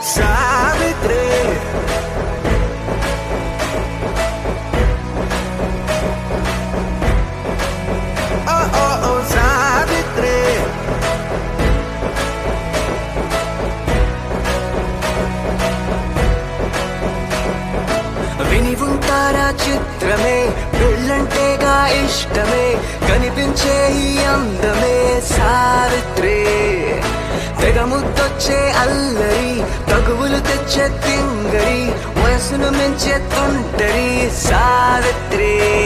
సావిత్రి ఓ ఓ ఓ సావిత్రి విని ఉంటారా చిత్రమే పెళ్ళంటేగా ఇష్టమే కనిపించే ఈ అందమే సావిత్రి తెగ ముద్దొచ్చే అల్లరి తగువులు తెచ్చే తింగరి వయసును మించే తుంటరి సావిత్రి